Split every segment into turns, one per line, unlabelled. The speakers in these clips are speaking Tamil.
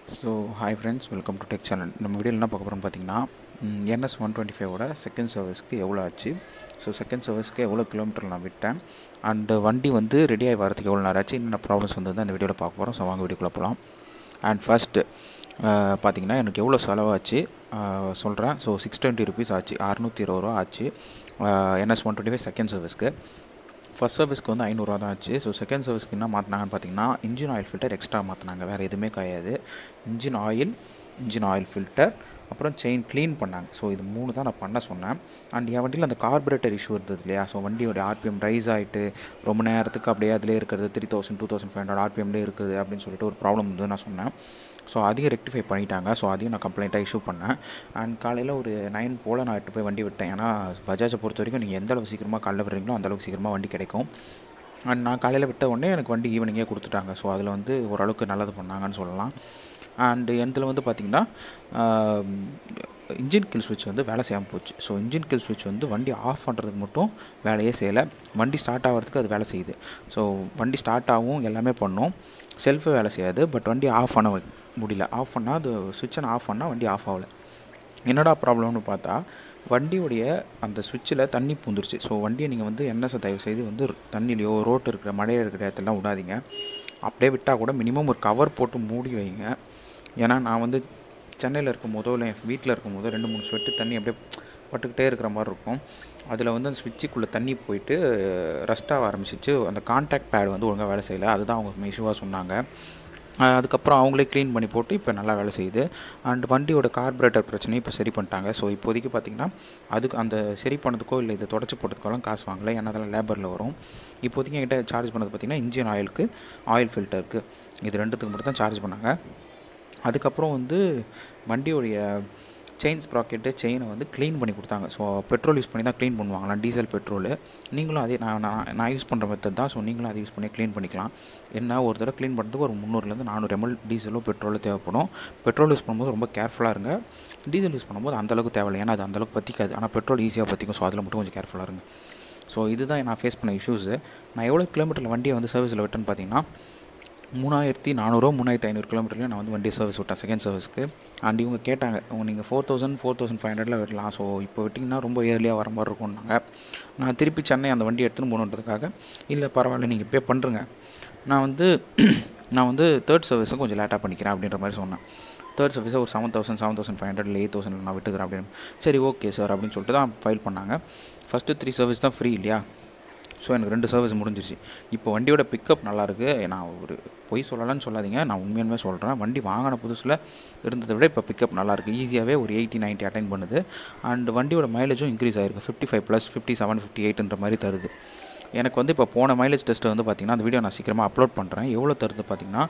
So hi friends welcome to tech channel நம்ம வீடியோவில் என்ன பார்க்க போகிறோம் பார்த்தீங்கன்னா என்எஸ் ஒன் டுவெண்ட்டி ஃபைவோட செகண்ட் சர்வீஸ்க்கு எவ்வளோ ஆச்சு ஸோ செகண்ட் சர்வீஸ்க்கு எவ்வளோ கிலோமீட்டர் நான் விட்டேன் அண்டு வண்டி வந்து ரெடி ஆகி வரதுக்கு எவ்வளோ நேரம் ஆச்சு என்னென்ன ப்ராப்ளம்ஸ் வந்து இந்த வீடியோவில் பார்க்க போகிறோம் ஸோ வாங்க வீடியோக்குள்ளே போகலாம் அண்ட் ஃபஸ்ட்டு பார்த்தீங்கன்னா எனக்கு எவ்வளோ செலவாச்சு சொல்கிறேன் ஸோ சிக்ஸ் டுவெண்ட்டி ருபீஸ் ஆச்சு அறநூற்றி இருபது ரூபா ஆச்சு NS one twenty five second சர்வீஸ்க்கு ஃபஸ்ட் சர்வீஸ்க்கு வந்து ஐநூறுரூவா தான் ஆச்சு ஸோ செகண்ட் சர்வீஸ்க்கு என்ன மாற்றினாங்கன்னு பார்த்தீங்கன்னா இன்ஜின் ஆயில் ஃபில்டர் எக்ஸ்ட்ரா மாற்றினாங்க வேறு எதுவுமே கிடையாது engine oil engine oil filter அப்புறம் செயின் க்ளீன் பண்ணாங்க ஸோ இது மூணு தான் நான் பண்ண சொன்னேன் அண்ட் என் வண்டியில் அந்த கார்பரேட்டர் இஷ்யூ இருந்தது இல்லையா ஸோ வண்டியோட ஆர்பிஎம் ரைஸ் ஆகிட்டு ரொம்ப நேரத்துக்கு அப்படியே அதிலே இருக்கிறது three thousand two thousand five hundred ஆர்பிஎம்லேயே இருக்குது அப்படின்னு சொல்லிட்டு ஒரு ப்ராப்ளம் வந்து நான் சொன்னேன் ஸோ அதையும் ரெக்டிஃபை பண்ணிட்டாங்க ஸோ அதையும் நான் கம்ப்ளைண்ட்டாக இஷ்யூ பண்ணேன் அண்ட் காலையில் ஒரு நைன் போல் நான் எட்டு போய் வண்டி விட்டேன் ஏன்னா பஜாஜை பொறுத்த வரைக்கும் நீங்கள் எந்த அளவுக்கு சீக்கிரமாக காலைல விடுறீங்களோ அந்தளவுக்கு சீக்கிரமாக வண்டி கிடைக்கும் அண்ட் நான் காலையில் விட்ட உடனே எனக்கு வண்டி ஈவினிங்கே கொடுத்துட்டாங்க ஸோ அதில் வந்து ஓரளவுக்கு நல்லது பண்ணாங்கன்னு சொல்லலாம் அண்டு எந்தில் வந்து பார்த்திங்கன்னா இன்ஜின் கில் ஸ்விட்ச் வந்து வேலை செய்யாமல் போச்சு ஸோ இன்ஜின் கில் ஸ்விட்ச் வந்து வண்டி ஆஃப் பண்ணுறதுக்கு மட்டும் வேலையே செய்யலை வண்டி ஸ்டார்ட் ஆகிறதுக்கு அது வேலை செய்யுது ஸோ வண்டி ஸ்டார்ட் ஆகும் எல்லாமே பண்ணும் செல்ஃபே வேலை செய்யாது பட் வண்டி ஆஃப் பண்ண முடியல ஆஃப் பண்ணால் அது சுவிட்சை ஆஃப் பண்ணால் வண்டி ஆஃப் ஆகலை என்னடா ப்ராப்ளம்னு பார்த்தா வண்டியுடைய அந்த சுவிட்சில் தண்ணி பூந்துருச்சு ஸோ வண்டியை நீங்கள் வந்து என்எஸ்ஸை தயவு செய்து வந்து தண்ணிலையோ ரோட்டு இருக்கிற மழையில் இருக்கிற இடத்துலலாம் விடாதீங்க அப்படியே விட்டால் கூட மினிமம் ஒரு கவர் போட்டு மூடி வைங்க ஏன்னா நான் வந்து சென்னையில் இருக்கும் போதோ இல்லை என் வீட்டில் இருக்கும் போதோ ரெண்டு மூணு ஸ்வெட்டு தண்ணி அப்படியே பட்டுக்கிட்டே இருக்கிற மாதிரி இருக்கும் அதில் வந்து அந்த ஸ்விட்சுக்குள்ளே தண்ணி போயிட்டு ரஸ்ட்டாக ஆரம்பிச்சிச்சு அந்த கான்டாக்ட் பேட் வந்து ஒழுங்காக வேலை செய்யலை அதுதான் அவங்க இஷ்யூவாக சொன்னாங்க அதுக்கப்புறம் அவங்களே க்ளீன் பண்ணி போட்டு இப்போ நல்லா வேலை செய்யுது அண்ட் வண்டியோட கார்பரேட்டர் பிரச்சனையும் இப்போ சரி பண்ணிட்டாங்க ஸோ இப்போதைக்கு பார்த்திங்கன்னா அதுக்கு அந்த சரி பண்ணதுக்கோ இல்லை இதை தொடச்சி போட்டதுக்கோலாம் காசு வாங்கலை ஏன்னா அதெல்லாம் லேபரில் வரும் இப்போதைக்கு என்கிட்ட சார்ஜ் பண்ணது பார்த்திங்கன்னா இன்ஜின் ஆயிலுக்கு ஆயில் ஃபில்டருக்கு இது ரெண்டுத்துக்கு மட்டும் தான் சார்ஜ் பண்ணாங்க அதுக்கப்புறம் வந்து வண்டியோடைய செயின் ஸ்ப்ராக்கெட்டு செயினை வந்து க்ளீன் பண்ணி கொடுத்தாங்க ஸோ பெட்ரோல் யூஸ் பண்ணி தான் க்ளீன் பண்ணுவாங்களாம் டீசல் பெட்ரோலு நீங்களும் அதே நான் நான் நான் யூஸ் பண்ணுற மெத்தட் தான் ஸோ நீங்களும் அதை யூஸ் பண்ணி க்ளீன் பண்ணிக்கலாம் என்ன ஒரு தடவை க்ளீன் பண்ணுறதுக்கு ஒரு முந்நூறுலேருந்து நானூறு எம்எல் டீசலோ பெட்ரோலோ தேவைப்படும் பெட்ரோல் யூஸ் பண்ணும்போது ரொம்ப கேர்ஃபுல்லாக இருங்க டீசல் யூஸ் பண்ணும்போது அந்தளவுக்கு தேவையில்லை ஏன்னா அது அந்தளவுக்கு பற்றிக்காது ஆனால் பெட்ரோல் ஈஸியாக பற்றிக்கும் ஸோ அதில் மட்டும் கொஞ்சம் கேர்ஃபுல்லாக இருங்க ஸோ இதுதான் நான் ஃபேஸ் பண்ண இஷ்யூஸு நான் எவ்வளோ கிலோமீட்டரில் வண்டியை வந்து சர்வீஸில் விட்டேன்னு பார்த்தீங்கன்னா மூணாயிரத்தி நானூறுவா மூணாயிரத்தி ஐநூறு கிலோமீட்டர்லையும் நான் வந்து வண்டி சர்வீஸ் விட்டேன் செகண்ட் சர்வீஸ்க்கு அண்ட் இவங்க கேட்டாங்க உங்கள் நீங்கள் four thousand four thousand five ஹண்ட்ரடில் விடலாம் ஸோ இப்போ விட்டிங்கன்னா ரொம்ப இயர்லியாக வர மாதிரி இருக்கும்னாங்க நான் திருப்பி சென்னை அந்த வண்டி எடுத்துன்னு போகணுன்றதுக்காக இல்லை பரவாயில்ல நீங்கள் பே பண்ணுறங்க நான் வந்து நான் வந்து தேர்ட் சர்வீஸும் கொஞ்சம் லேட்டாக பண்ணிக்கிறேன் அப்படின்ற மாதிரி சொன்னேன் தேர்ட் சர்வீஸை ஒரு seven thousand seven thousand five hundred இல்லை எயிட் தௌசண்ட் நான் விட்டுக்கிறேன் அப்படின்னு சரி ஓகே சார் அப்படின்னு சொல்லிட்டு தான் ஃபைல் பண்ணாங்க ஃபஸ்ட்டு த்ரீ சர்வீஸ் தான் ஃப்ரீ இல்லையா ஸோ எனக்கு ரெண்டு சர்வீஸ் முடிஞ்சிருச்சு இப்போ வண்டியோட பிக்கப் நல்லாயிருக்கு நான் ஒரு பொய் சொல்லலாம்னு சொல்லாதீங்க நான் உண்மையாலுமே சொல்கிறேன் வண்டி வாங்கின புதுசில் இருந்ததை விட இப்போ பிக்கப் நல்லாயிருக்கு ஈஸியாகவே ஒரு எயிட்டி நைன்ட்டி அட்டைன் பண்ணுது அண்ட் வண்டியோட மைலேஜும் இன்க்ரீஸ் ஆகிருக்கு fifty five plus fifty seven fifty எயிட்ன்ற மாதிரி தருது எனக்கு வந்து இப்போ போன மைலேஜ் டெஸ்ட்டை வந்து பார்த்திங்கன்னா அந்த வீடியோ நான் சீக்கிரமாக அப்லோட் பண்ணுறேன் எவ்வளோ தருது பார்த்திங்கன்னா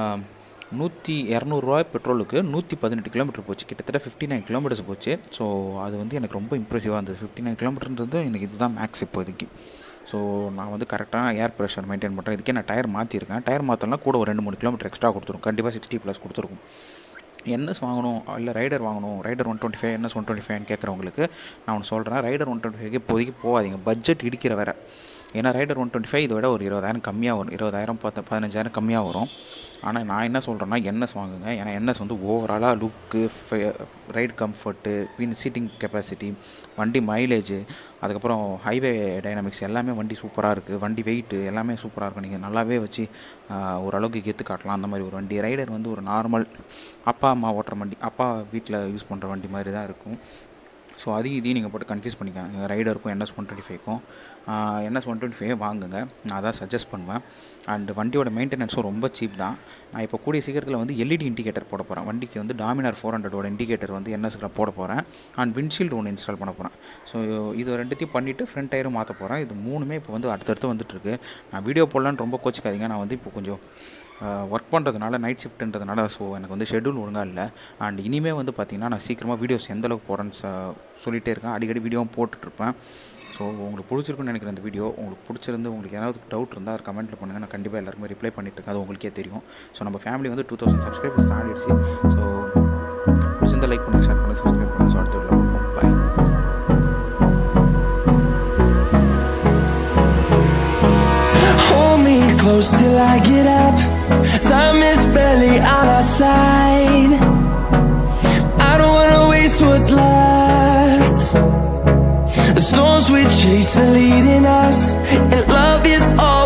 நூற்றி இரநூறுவா பெட்ரோலுக்கு நூற்றி பதினெட்டு கிலோமீட்டர் போச்சு கிட்டத்தட்ட ஃபிஃப்டி நைன் கிலோமீட்டர்ஸ் போச்சு ஸோ அது வந்து எனக்கு ரொம்ப இம்ப்ரெசிவாக இருந்தது ஃபிஃப்டி நைன் கிலோமீட்டர்ன்றது எனக்கு இதுதான் மேக்ஸ் இப்போதைக்கு ஸோ நான் வந்து கரெக்டான ஏர் ப்ரெஷர் மெயின்டைன் பண்ணுறேன் இதுக்கே நான் டயர் மாற்றிருக்கேன் டயர் மாற்றலாம் கூட ஒரு ரெண்டு மூணு கிலோமீட்டர் எக்ஸ்ட்ரா கொடுத்துரும் கண்டிப்பாக சிக்ஸ்டி ப்ளஸ் கொடுத்துருக்கும் என்எஸ் வாங்கணும் இல்லை ரைடர் வாங்கணும் Raider one twenty five NS one twenty ஃபைவ்னு கேட்குறவங்களுக்கு நான் ஒன்று சொல்கிறேன் ரைடர் ஒன் டுவெண்ட்டி ஃபைவ்க்கு இப்போதைக்கு போகாதீங்க பட்ஜெட் இடிக்கிற வேறு ஏன்னா ரைடர் ஒன் டுவெண்ட்டி ஃபைவ் இதை விட ஒரு இருபதாயிரம் கம்மியாக வரும் இருபதாயிரம் பத்து பதினஞ்சாயிரம் கம்மியாக வரும் ஆனால் நான் என்ன சொல்கிறேன்னா என்எஸ் வாங்குங்க ஏன்னா என்எஸ் வந்து ஓவராலாக லுக்கு ரைட் கம்ஃபர்ட்டு பின் சீட்டிங் கெப்பாசிட்டி வண்டி மைலேஜு அதுக்கப்புறம் ஹைவே டைனாமிக்ஸ் எல்லாமே வண்டி சூப்பராக இருக்குது வண்டி வெயிட்டு எல்லாமே சூப்பராக இருக்கும் நீங்கள் நல்லாவே வச்சு ஓரளவுக்கு கெத்து காட்டலாம் அந்த மாதிரி ஒரு வண்டி ரைடர் வந்து ஒரு நார்மல் அப்பா அம்மா ஓட்டுற வண்டி அப்பா வீட்டில் யூஸ் பண்ணுற வண்டி மாதிரி தான் இருக்கும் ஸோ அதையும் இதையும் நீங்கள் போட்டு கன்ஃபியூஸ் பண்ணிக்காங்க ரைடருக்கும் என்எஸ் ஒன் டுவெண்ட்டி ஃபைவ்க்கும் என்எஸ் ஒன் டுவெண்ட்டி ஃபைவ் வாங்குங்க நான் அதான் சஜஸ்ட் பண்ணுவேன் அண்ட் வண்டியோட மெயின்டெனன்ஸும் ரொம்ப சீப் தான் நான் இப்போ கூடிய சீக்கிரத்தில் வந்து எல்இடி இண்டிகேட்டர் போட போகிறேன் வண்டிக்கு வந்து டாமினார் ஃபோர் ஹண்ட்ரடோட இண்டிகேட்டர் வந்து என்எஸ்க்கு போட போகிறேன் அண்ட் விண்ட்ஷீல்டு ஒன்று இன்ஸ்டால் பண்ண போகிறேன் ஸோ இது ரெண்டுத்தையும் பண்ணிவிட்டு ஃப்ரண்ட் டயரும் மாற்ற போகிறேன் இது மூணுமே இப்போ வந்து அடுத்தடுத்து வந்துட்டுருக்கு நான் வீடியோ போடலான்னு ரொம்ப கோச்சிக்காதீங்க நான் வந்து இப்போ கொஞ்சம் ஒர்க் பண்ணுறதுனால நைட் ஷிஃப்ட்டுன்றதுனால ஸோ எனக்கு வந்து ஷெடியூல் ஒழுங்காக இல்லை அண்ட் இனிமேல் வந்து பார்த்திங்கன்னா நான் சீக்கிரமாக வீடியோஸ் எந்தளவுக்கு போகிறேன்னு சொல்லிகிட்டே இருக்கேன் அடிக்கடி வீடியோவும் போட்டுட்ருப்பேன் ஸோ உங்களுக்கு பிடிச்சிருக்குன்னு நினைக்கிறேன் இந்த வீடியோ உங்களுக்கு பிடிச்சிருந்து உங்களுக்கு ஏதாவது டவுட் இருந்தால் அது கமெண்ட்டில் பண்ணுங்கள் நான் கண்டிப்பாக எல்லாருக்குமே ரிப்ளை பண்ணிட்டுருக்கேன் அது உங்களுக்கே தெரியும் ஸோ நம்ம ஃபேமிலி வந்து டூ தௌசண்ட் சப்ஸ்கிரைபர்ஸ் தாண்டிடுச்சு ஸோ பிடிச்சிருந்த லைக் பண்ணுங்கள் ஷேர் பண்ணுங்கள் சப்ஸ்கிரைப் பண்ணுங்கள் ஸோ அடுத்த video bye
Hold me close till I get up. Time is barely on our side. storms we chase are leading us, and love is all